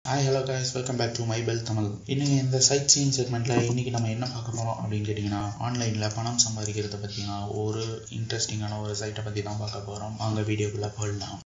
hi hello guys welcome back to my bell Tamil இன்னைக்கு இந்த side scene செக்மெண்ட்டில் இன்னைக்கு நம்ம என்ன பார்க்க போகிறோம் அப்படின்னு கேட்டிங்கன்னா ஆன்லைனில் பணம் சம்பாதிக்கிறத பற்றினா ஒரு இன்ட்ரெஸ்டிங்கான ஒரு சைட்டை பற்றி தான் பார்க்க போகிறோம் அங்கே வீடியோக்குள்ளே போயிடலாம்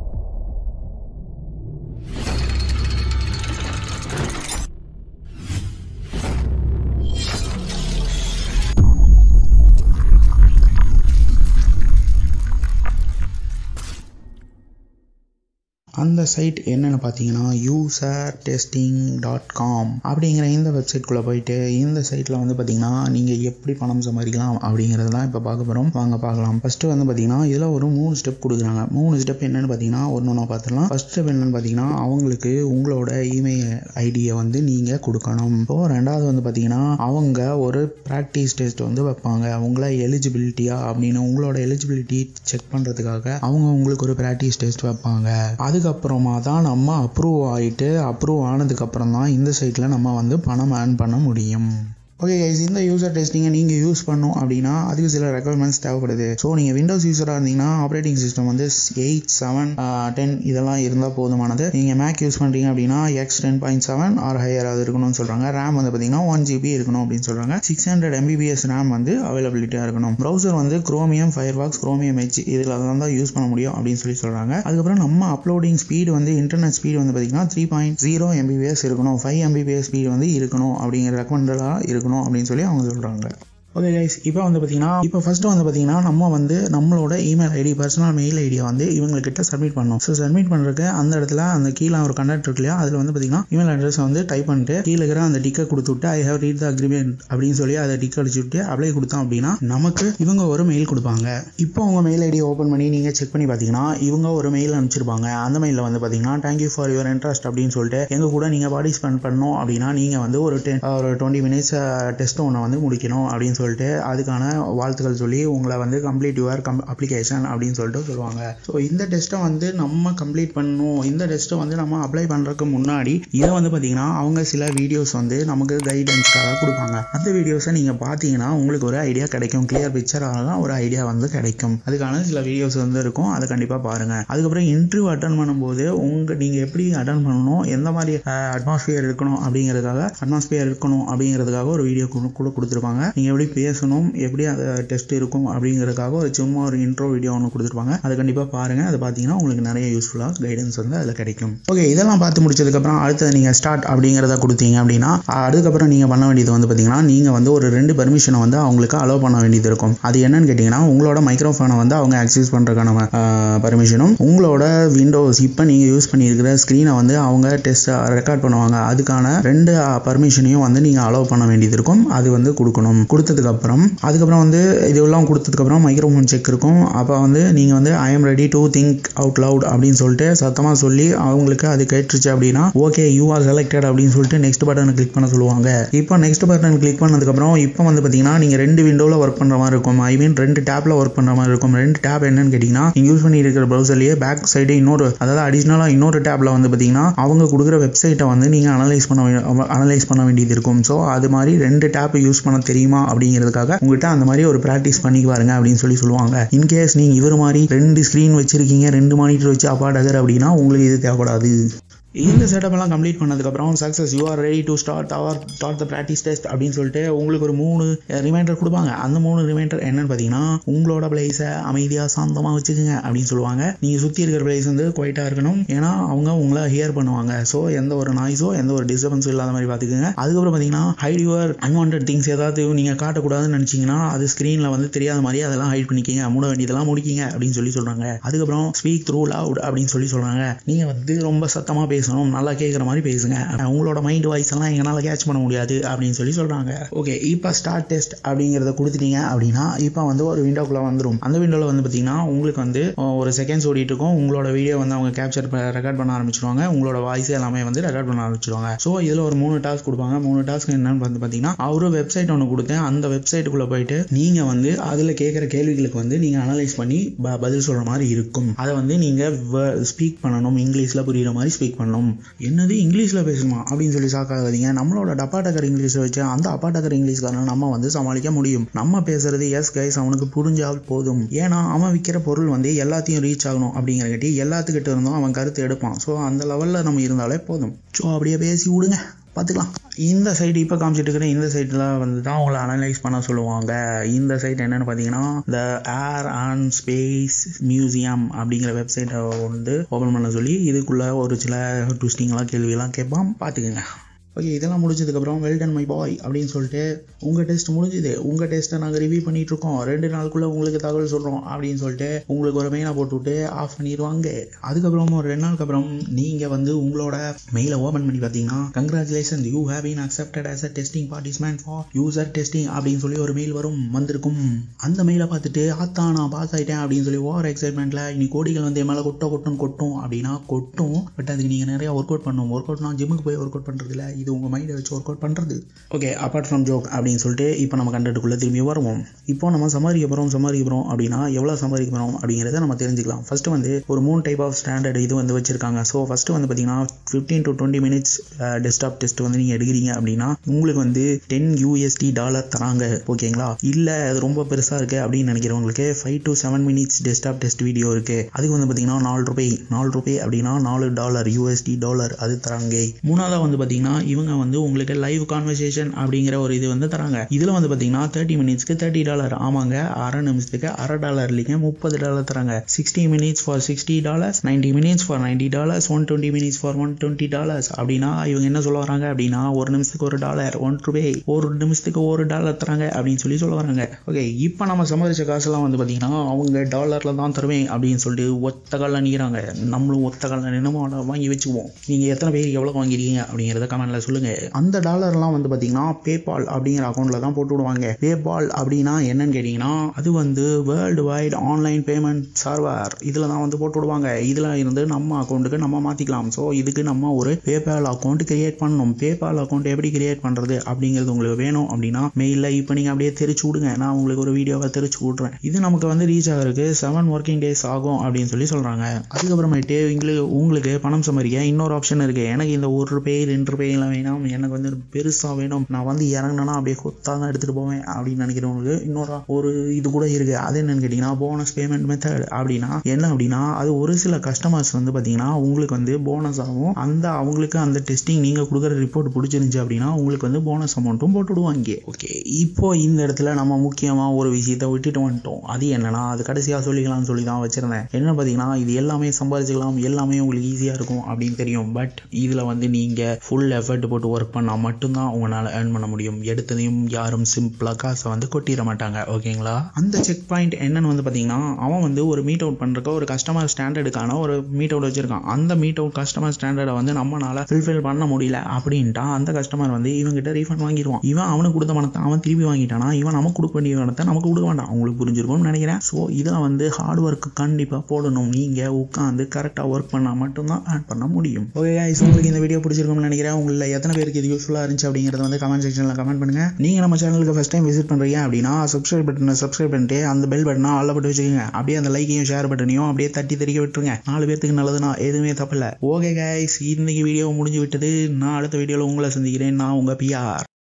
அந்த சைட் என்னென்னு பார்த்தீங்கன்னா யூசர் டெஸ்டிங் டாட் காம் அப்படிங்கிற இந்த வெப்சைட்குள்ளே போயிட்டு இந்த சைட்டில் வந்து பார்த்தீங்கன்னா நீங்கள் எப்படி பணம் சம்பாதிக்கலாம் அப்படிங்கிறது தான் இப்போ பார்க்க போகிறோம் வாங்க பார்க்கலாம் ஃபஸ்ட்டு வந்து பார்த்தீங்கன்னா இதில் ஒரு மூணு ஸ்டெப் கொடுக்குறாங்க மூணு ஸ்டெப் என்னென்னு பார்த்தீங்கன்னா ஒன்று ஒன்றா பார்த்துடலாம் ஃபஸ்ட் ஸ்டெப் என்னென்னு பார்த்தீங்கன்னா அவங்களுக்கு உங்களோட இமெயில் ஐடியை வந்து நீங்கள் கொடுக்கணும் இப்போது ரெண்டாவது வந்து பார்த்தீங்கன்னா அவங்க ஒரு ப்ராக்டிஸ் டெஸ்ட் வந்து வைப்பாங்க உங்களை எலிஜிபிலிட்டியா அப்படின்னு உங்களோட எலிஜிபிலிட்டி செக் பண்ணுறதுக்காக அவங்க உங்களுக்கு ஒரு ப்ராக்டிஸ் டெஸ்ட் வைப்பாங்க அதுக்கப்புறமா தான் நம்ம அப்ரூவ் ஆகிட்டு அப்ரூவ் ஆனதுக்கப்புறம் தான் இந்த சைட்டில் நம்ம வந்து பணம் ஏர்ன் பண்ண முடியும் ஓகே கைஸ் இந்த யூசர் டெஸ்டிங்கை நீங்கள் யூஸ் பண்ணும் அப்படின்னா அதுக்கு சில ரெக்குவயர்மெண்ட்ஸ் தேவைப்படுது ஸோ நீங்கள் விண்டோஸ் யூஸராக இருந்தீங்கன்னா ஆப்ரேட்டிங் சிஸ்டம் வந்து எயிட் செவன் டென் இதெல்லாம் இருந்தால் போதுமானது நீங்கள் மேக் யூஸ் பண்ணுறீங்க அப்படின்னா X ten point seven or higher அது இருக்கணும்னு சொல்கிறாங்க ரேம் வந்து பார்த்தீங்கன்னா ஒன் ஜிபி இருக்கணும் அப்படின்னு சொல்கிறாங்க சிக்ஸ் ஹண்ட்ரட் எம்பிபிஎஸ் ரேம் வந்து அவைலபிலிட்டியாக இருக்கணும் ப்ரௌசர் வந்து குரோமியம் ஃபயர் பாக்ஸ் குரோமியம் ஹெச் இதில் தான் தான் யூஸ் பண்ண முடியும் அப்படின்னு சொல்லி சொல்கிறாங்க அதுக்கப்புறம் நம்ம அப்லோடிங் ஸ்பீடு வந்து இன்டர்நெட் ஸ்பீடு வந்து பார்த்தீங்கன்னா த்ரீ பாயிண்ட் ஜீரோ எம்பிபிஎஸ் இருக்கணும் ஃபைவ் எம்பிபிஎஸ் ஸ்பீடு வந்து இருக்கணும் அப்படிங்கிற ரெக்கமெண்டடாக இருக்கணும் அப்படின்னு சொல்லி அவங்க சொல்கிறாங்க ஓகே கைஸ் இப்போ வந்து பார்த்தீங்கன்னா இப்போ ஃபஸ்ட்டு வந்து பார்த்தீங்கன்னா நம்ம வந்து நம்மளோட இமெயில் ஐடி பர்சனல் மெயில் ஐடியை வந்து இவங்கக்கிட்ட சப்மிட் பண்ணணும் ஸோ சப்மிட் பண்ணுறதுக்கு அந்த இடத்துல அந்த கீழே ஒரு கண்டக்ட் இருக்கு இல்லையா அதில் வந்து பார்த்தீங்கன்னா இமெயில் அட்ரஸ் வந்து டைப் பண்ணிட்டு கீழே இருக்கிற அந்த டிக்கை கொடுத்து விட்டு I have read the agreement அப்படின்னு சொல்லி அதை டிக் அடிச்சு விட்டு அப்ளை கொடுத்தோம் அப்படின்னா நமக்கு இவங்க ஒரு மெயில் கொடுப்பாங்க இப்போ உங்க மெயில் ஐடி ஓப்பன் பண்ணி நீங்கள் செக் பண்ணி பார்த்தீங்கன்னா இவங்க ஒரு மெயில் அனுப்பிச்சிருப்பாங்க அந்த மெயிலில் வந்து பார்த்தீங்கன்னா தேங்க்யூ ஃபார் யுவர் இன்ட்ரெஸ்ட் அப்படின்னு சொல்லிட்டு எங்கள் கூட நீங்கள் பார்ட்டிசிபேட் பண்ணணும் அப்படின்னா நீங்கள் வந்து ஒரு டென் ஒரு டுவெண்ட்டி மினிட்ஸ் டெஸ்ட் ஒன்று வந்து முடிக்கணும் அப்படின்னு சொல்லிட்டு அதுக்கான வாழ்த்துக்கள் சொல்லி உங்களை வந்து கம்ப்ளீட் யுவர் கம் அப்ளிகேஷன் அப்படின்னு சொல்லிட்டு சொல்லுவாங்க ஸோ இந்த டெஸ்ட்டை வந்து நம்ம கம்ப்ளீட் பண்ணணும் இந்த டெஸ்ட்டை வந்து நம்ம அப்ளை பண்ணுறதுக்கு முன்னாடி இதை வந்து பார்த்தீங்கன்னா அவங்க சில வீடியோஸ் வந்து நமக்கு கைடன்ஸ்க்காக கொடுப்பாங்க அந்த வீடியோஸை நீங்கள் பார்த்தீங்கன்னா உங்களுக்கு ஒரு ஐடியா கிடைக்கும் கிளியர் பிக்சராக ஒரு ஐடியா வந்து கிடைக்கும் அதுக்கான சில வீடியோஸ் வந்து இருக்கும் அதை கண்டிப்பாக பாருங்கள் அதுக்கப்புறம் இன்டர்வியூ அட்டன் பண்ணும்போது உங்கள் நீங்கள் எப்படி அட்டன் பண்ணணும் எந்த மாதிரி அட்மாஸ்பியர் இருக்கணும் அப்படிங்கிறதுக்காக அட்மாஸ்பியர் இருக்கணும் அப்படிங்கிறதுக்காக ஒரு வீடியோ கூட கொடுத்துருப்பாங்க நீங்கள் எப்படி பேசணும் எப்படி அந்த டெஸ்ட் இருக்கும் அப்படிங்கிறதுக்காக ஒரு சும்மா ஒரு இன்ட்ரோ வீடியோ ஒன்று கொடுத்துருப்பாங்க அதை கண்டிப்பாக பாருங்கள் அதை பார்த்தீங்கன்னா உங்களுக்கு நிறைய யூஸ்ஃபுல்லாக கைடன்ஸ் வந்து அதில் கிடைக்கும் ஓகே இதெல்லாம் பார்த்து முடிச்சதுக்கப்புறம் அடுத்தது நீங்கள் ஸ்டார்ட் அப்படிங்கிறத கொடுத்தீங்க அப்படின்னா அதுக்கப்புறம் நீங்கள் பண்ண வேண்டியது வந்து பார்த்தீங்கன்னா நீங்கள் வந்து ஒரு ரெண்டு பர்மிஷனை வந்து அவங்களுக்கு அலோவ் பண்ண வேண்டியது இருக்கும் அது என்னன்னு கேட்டிங்கன்னா உங்களோட மைக்ரோஃபோனை வந்து அவங்க ஆக்சஸ் பண்ணுறதுக்கான பர்மிஷனும் உங்களோட விண்டோஸ் இப்போ நீங்கள் யூஸ் பண்ணியிருக்கிற ஸ்க்ரீனை வந்து அவங்க டெஸ்ட் ரெக்கார்ட் பண்ணுவாங்க அதுக்கான ரெண்டு பர்மிஷனையும் வந்து நீங்கள் அலோவ் பண்ண வேண்டியது இருக்கும் அது வந்து கொடுக்கணும் கொடுத்ததுக்கப்புறம் அதுக்கப்புறம் வந்து இதெல்லாம் கொடுத்ததுக்கப்புறம் மைக்ரோஃபோன் செக் இருக்கும் அப்போ வந்து நீங்கள் வந்து I am ready to think out loud அப்படின்னு சொல்லிட்டு சத்தமாக சொல்லி அவங்களுக்கு அது கேட்டுருச்சு அப்படின்னா ஓகே யூ ஆர் செலக்டட் அப்படின்னு சொல்லிட்டு நெக்ஸ்ட் பட்டனை கிளிக் பண்ண சொல்லுவாங்க இப்போ நெக்ஸ்ட் பட்டன் கிளிக் பண்ணதுக்கப்புறம் இப்போ வந்து பார்த்தீங்கன்னா நீங்கள் ரெண்டு விண்டோவில் ஒர்க் பண்ணுற மாதிரி இருக்கும் ஐ மீன் ரெண்டு டேப்பில் ஒர்க் பண்ணுற மாதிரி இருக்கும் ரெண்டு டேப் என்னன்னு கேட்டிங்கன்னா நீங்கள் யூஸ் பண்ணி இருக்கிற ப்ரௌசர்லேயே பேக் சைடு இன்னொரு அதாவது அடிஷ்னலாக இன்னொரு டேப்பில் வந்து பார்த்தீங்கன்னா அவங்க கொடுக்குற வெப்சைட்டை வந்து நீங்கள் அனலைஸ் பண்ண அனலைஸ் பண்ண வேண்டியது இருக்கும் ஸோ அது மாதிரி ரெண்டு டேப் யூஸ் பண்ண தெரியுமா அப்படிங்கிறதுக்காக உங்கள்கிட்ட அந்த மாதிரி ஒரு ப்ராக்டிஸ் பண்ணி பாருங்க அப்படின்னு சொல்லி சொல்லுவாங்க இன்கேஸ் நீங்கள் இவர் மாதிரி ரெண்டு ஸ்க்ரீன் வச்சிருக்கீங்க ரெண்டு மானிட்டர் வச்சு அப்பாடகர் அப்படின்னா உங்களுக்கு இது தேவைப்படாது இந்த செட்டப் எல்லாம் கம்ப்ளீட் பண்ணதுக்கப்புறம் success you are ready to start our start the practice test அப்படின்னு சொல்லிட்டு உங்களுக்கு ஒரு மூணு ரிமைண்டர் கொடுப்பாங்க அந்த மூணு ரிமைண்டர் என்னன்னு பார்த்தீங்கன்னா உங்களோட பிளேஸை அமைதியாக சாந்தமாக வச்சுக்கோங்க அப்படின்னு சொல்லுவாங்க நீங்கள் சுற்றி இருக்கிற பிளேஸ் வந்து குவைட்டாக இருக்கணும் ஏன்னா அவங்க உங்களை ஹியர் பண்ணுவாங்க ஸோ எந்த ஒரு நாய்ஸோ எந்த ஒரு டிஸ்டர்பன்ஸும் இல்லாத மாதிரி பார்த்துக்கோங்க அதுக்கப்புறம் பார்த்தீங்கன்னா ஹைட் யுவர் அன்வான்ட் திங்ஸ் ஏதாவது நீங்கள் காட்டக்கூடாதுன்னு நினச்சிங்கன்னா அது ஸ்க்ரீனில் வந்து தெரியாத மாதிரி அதெல்லாம் ஹைட் பண்ணிக்கிங்க மூட வேண்டியதெல்லாம் முடிக்கிங்க அப்படின்னு சொல்லி சொல்கிறாங்க அதுக்கப்புறம் ஸ்பீக் த்ரூ லவுட் அப்படின்னு சொல்லி சொல்கிறாங்க நீங்கள் வந்து ரொம்ப சத்தமாக பேச பேசணும் நல்லா கேட்குற மாதிரி பேசுங்க உங்களோட மைண்ட் வாய்ஸ் எல்லாம் எங்களால் கேட்ச் பண்ண முடியாது அப்படின்னு சொல்லி சொல்கிறாங்க ஓகே இப்போ ஸ்டார்ட் டெஸ்ட் அப்படிங்கிறத கொடுத்துட்டீங்க அப்படின்னா இப்போ வந்து ஒரு விண்டோக்குள்ளே வந்துடும் அந்த விண்டோவில் வந்து பார்த்தீங்கன்னா உங்களுக்கு வந்து ஒரு செகண்ட்ஸ் ஓடிட்டு இருக்கும் உங்களோட வீடியோ வந்து அவங்க கேப்சர் ரெக்கார்ட் பண்ண ஆரம்பிச்சிருவாங்க உங்களோட வாய்ஸ் எல்லாமே வந்து ரெக்கார்ட் பண்ண ஆரம்பிச்சிருவாங்க ஸோ இதில் ஒரு மூணு டாஸ்க் கொடுப்பாங்க மூணு டாஸ்க் என்னன்னு வந்து பார்த்தீங்கன்னா அவரு வெப்சைட் ஒன்று கொடுத்தேன் அந்த வெப்சைட்டுக்குள்ளே போயிட்டு நீங்கள் வந்து அதில் கேட்குற கேள்விகளுக்கு வந்து நீங்கள் அனலைஸ் பண்ணி பதில் சொல்கிற மாதிரி இருக்கும் அதை வந்து நீங்கள் ஸ்பீக் பண்ணணும் இங்கிலீஷில் புரியுற மாதிரி ஸ்பீக் பண்ணணும் பேசணும் என்னது இங்கிலீஷில் பேசணுமா அப்படின்னு சொல்லி சாக்காதீங்க நம்மளோட டப்பாட்டக்கர் இங்கிலீஷை வச்சு அந்த அப்பாட்டக்கர் இங்கிலீஷ்காரனை நம்ம வந்து சமாளிக்க முடியும் நம்ம பேசுறது எஸ் கைஸ் அவனுக்கு புரிஞ்சால் போதும் ஏன்னா அவன் விற்கிற பொருள் வந்து எல்லாத்தையும் ரீச் ஆகணும் அப்படிங்கிறக்காட்டி எல்லாத்துக்கிட்ட இருந்தும் அவன் கருத்து எடுப்பான் ஸோ அந்த லெவலில் நம்ம இருந்தாலே போதும் ஸோ அப்படியே பேசி விடுங்க பார்த்துக்கலாம் இந்த சைடு இப்போ காமிச்சிட்டு இருக்கிற இந்த சைட்டில் வந்து தான் உங்களை அனலைஸ் பண்ண சொல்லுவாங்க இந்த சைட் என்னென்னு பார்த்தீங்கன்னா the air and space museum அப்படிங்கிற வெப்சைட்டை வந்து ஓப்பன் பண்ண சொல்லி இதுக்குள்ளே ஒரு சில ட்விஸ்டிங்லாம் கேள்வியெல்லாம் கேட்பான் பார்த்துக்குங்க ஓகே இதெல்லாம் முடிஞ்சதுக்கப்புறம் வெல் டன் மை பாய் அப்படின்னு சொல்லிட்டு உங்கள் டெஸ்ட் முடிஞ்சுது உங்கள் டெஸ்ட்டை நாங்கள் ரிவ்யூ பண்ணிட்டு இருக்கோம் ரெண்டு நாளுக்குள்ளே உங்களுக்கு தகவல் சொல்கிறோம் அப்படின்னு சொல்லிட்டு உங்களுக்கு ஒரு மெயிலாக போட்டு விட்டு ஆஃப் பண்ணிடுவாங்க அதுக்கப்புறம் ஒரு ரெண்டு நாளுக்கு அப்புறம் நீங்கள் வந்து உங்களோட மெயிலை ஓப்பன் பண்ணி பார்த்தீங்கன்னா congratulation you have been accepted as a testing participant for user testing அப்படின்னு சொல்லி ஒரு மெயில் வரும் வந்திருக்கும் அந்த மெயிலை பார்த்துட்டு ஆத்தா நான் பாஸ் ஆகிட்டேன் அப்படின்னு சொல்லி ஓவர் எக்ஸைட்மெண்ட்டில் இனி கோடிகள் வந்து என் மேலே கொட்ட கொட்டும் கொட்டும் அப்படின்னா கொட்டும் பட் அதுக்கு நீங்கள் நிறையா ஒர்க் அவுட் பண்ணணும் ஒர்க் அவுட்னா ஜிம்முக்கு போய் ஒர்க் அவுட் பண்ணுறது இல்லை இது உங்கள் மைண்டை வச்சு ஒர்க் அவுட் பண்ணுறது ஓகே அப்பார்ட் ஃப்ரம் ஜோக் அப்படின்னு சொல்லிட்டு இப்போ நம்ம கண்டென்ட்டுக்குள்ளே திரும்பி வருவோம் இப்போ நம்ம சம்பாதிக்க போகிறோம் சம்பாதிக்க போகிறோம் அப்படின்னா எவ்வளோ சம்பாதிக்க போகிறோம் அப்படிங்கிறத நம்ம தெரிஞ்சுக்கலாம் ஃபஸ்ட்டு வந்து ஒரு மூணு டைப் ஆஃப் ஸ்டாண்டர்ட் இது வந்து வச்சிருக்காங்க ஸோ ஃபஸ்ட்டு வந்து பார்த்தீங்கன்னா fifteen to twenty minutes desktop test வந்து நீங்கள் எடுக்கிறீங்க அப்படின்னா உங்களுக்கு வந்து டென் யூஎஸ்டி டாலர் தராங்க ஓகேங்களா இல்லை அது ரொம்ப பெருசாக இருக்குது அப்படின்னு நினைக்கிறவங்களுக்கு five to seven minutes desktop test video இருக்குது அதுக்கு வந்து பார்த்தீங்கன்னா நாலு ரூபாய் நாலு ரூபாய் அப்படின்னா நாலு டாலர் யூஎஸ்டி டாலர் அது தராங்க மூணாவது வந்து பார்த்தீங்கன்னா இவங்க வந்து உங்களுக்கு லைவ் கான்வர்சேஷன் அப்படிங்கிற ஒரு இது வந்து தராங்க இதில் வந்து பார்த்தீங்கன்னா தேர்ட்டி மினிட்ஸ்க்கு தேர்ட்டி டாலர் ஆமாங்க அரை நிமிஷத்துக்கு அரை டாலர் இல்லைங்க முப்பது டாலர் தராங்க sixty minutes for sixty dollars ninety minutes for ninety dollars one twenty minutes for one twenty dollars அப்படின்னா இவங்க என்ன சொல்ல வராங்க அப்படின்னா ஒரு நிமிஷத்துக்கு ஒரு டாலர் ஒன் ரூபாய் ஒரு நிமிஷத்துக்கு ஒரு டாலர் தராங்க அப்படின்னு சொல்லி சொல்ல வராங்க ஓகே இப்போ நம்ம சம்பாதிச்ச காசுலாம் வந்து பார்த்தீங்கன்னா அவங்க டாலரில் தான் தருவேன் அப்படின்னு சொல்லிட்டு ஒத்த காலில் நிற்கிறாங்க நம்மளும் ஒத்த காலில் நின்று வாங்கி வச்சுக்குவோம் நீங்கள் எத்தனை பேர் எவ்வளோ வாங்கிருக்கீங்க அப்படிங்கிறத கமெண்ட்ல சொல்லுங்கள் அந்த டாலர்லாம் வந்து பார்த்தீங்கன்னா பேபால் அப்படிங்கிற அக்கௌண்ட்டில் தான் போட்டு விடுவாங்க பேபால் அப்படின்னா என்னன்னு கேட்டிங்கன்னா அது வந்து world wide online payment server இதில் தான் வந்து போட்டு விடுவாங்க இதில் இருந்து நம்ம அக்கௌண்ட்டுக்கு நம்ம மாற்றிக்கலாம் ஸோ இதுக்கு நம்ம ஒரு பேபால் அக்கௌண்ட் கிரியேட் பண்ணணும் பேபால் அக்கௌண்ட் எப்படி கிரியேட் பண்ணுறது அப்படிங்கிறது உங்களுக்கு வேணும் அப்படின்னா மெயிலில் இப்போ நீங்கள் அப்படியே தெரிச்சு விடுங்க நான் உங்களுக்கு ஒரு வீடியோவை தெரிச்சு விட்றேன் இது நமக்கு வந்து ரீச் ஆகிறதுக்கு செவன் ஒர்க்கிங் டேஸ் ஆகும் அப்படின்னு சொல்லி சொல்கிறாங்க அதுக்கப்புறமேட்டு உங்களுக்கு உங்களுக்கு பணம் சம்பாதிக்க இன்னொரு ஆப்ஷன் இருக்குது எனக்கு இந்த ஒரு ரூபாய் ரெண்டு ரூபாயெல்லாம் வேணாம் எனக்கு வந்து பெருசாக வேணும் நான் வந்து இறங்கினா அப்படியே கொத்தா தான் எடுத்துகிட்டு போவேன் அப்படின்னு நினைக்கிறவங்களுக்கு இன்னொரு ஒரு இது கூட இருக்குது அது என்னன்னு கேட்டிங்கன்னா போனஸ் பேமெண்ட் மெத்தட் அப்படின்னா என்ன அப்படின்னா அது ஒரு சில கஸ்டமர்ஸ் வந்து பார்த்தீங்கன்னா உங்களுக்கு வந்து போனஸ் ஆகும் அந்த அவங்களுக்கு அந்த டெஸ்டிங் நீங்கள் கொடுக்குற ரிப்போர்ட் பிடிச்சிருந்துச்சு அப்படின்னா உங்களுக்கு வந்து போனஸ் அமௌண்ட்டும் போட்டு விடுவாங்க ஓகே இப்போ இந்த இடத்துல நம்ம முக்கியமாக ஒரு விஷயத்தை விட்டுட்டு வந்துட்டோம் அது என்னன்னா அது கடைசியாக சொல்லிக்கலாம்னு சொல்லி தான் வச்சுருந்தேன் என்ன பார்த்தீங்கன்னா இது எல்லாமே சம்பாதிச்சுக்கலாம் எல்லாமே உங்களுக்கு ஈஸியாக இருக்கும் அப்படின்னு தெரியும் பட் இதில் வந்து நீங்கள் ஃபுல் எஃபர்ட் போட்டு ஒர்க் பண்ணால் மட்டும்தான் உங்களால் ஏர்ன் பண்ண முடியும் எடுத்ததையும் யாரும் சிம்பிளாக காசை வந்து கொட்டிட மாட்டாங்க ஓகேங்களா அந்த செக் பாயிண்ட் என்னன்னு வந்து பார்த்தீங்கன்னா அவன் வந்து ஒரு மீட் அவுட் பண்ணுறக்க ஒரு கஸ்டமர் ஸ்டாண்டர்டுக்கான ஒரு மீட் அவுட் வச்சிருக்கான் அந்த மீட் அவுட் கஸ்டமர் ஸ்டாண்டர்டை வந்து நம்மளால ஃபில்ஃபில் பண்ண முடியல அப்படின்ட்டா அந்த கஸ்டமர் வந்து இவங்கிட்ட ரீஃபண்ட் வாங்கிடுவான் இவன் அவனுக்கு கொடுத்த பணத்தை அவன் திருப்பி வாங்கிட்டானா இவன் நமக்கு கொடுக்க வேண்டிய பணத்தை நமக்கு கொடுக்க வேண்டாம் உங்களுக்கு புரிஞ்சிருக்கும்னு நினைக்கிறேன் ஸோ இதை வந்து ஹார்ட் ஒர்க் கண்டிப்பாக போடணும் நீங்கள் உட்காந்து கரெக்டாக ஒர்க் பண்ணால் மட்டும்தான் ஏர்ன் பண்ண முடியும் ஓகே guys உங்களுக்கு இந்த வீடியோ பிடிச்சிருக்கும்னு நினைக்கிறேன் உங்களில் எத்தனை பேருக்கு இது யூஸ்ஃபுல்லாக இருந்துச்சு அப்படிங்கிறத வந்து கமெண்ட் செக்ஷனில் கமெண்ட் பண்ணுங்க நீங்கள் நம்ம சேனலுக்கு ஃபஸ்ட் டைம் விசிட் பண்ணுறீங்க அப்படின்னா சப்ஸ்கிரைப் பட்டனை சப்ஸ்கிரைப் பண்ணிட்டு அந்த பெல் பட்டனை ஆல்ல போட்டு வச்சுக்கோங்க அப்படியே அந்த லைக்கையும் ஷேர் பட்டனையும் அப்படியே தட்டி தெறிக்க விட்டுருங்க நாலு பேர்த்துக்கு நல்லதுன்னா எதுவுமே தப்பில்லை ஓகே கைஸ் இன்னைக்கு வீடியோ முடிஞ்சு விட்டது நான் அடுத்த வீடியோவில் உங்களை சந்திக்கிறேன் நான் உங்கள் பிஆர்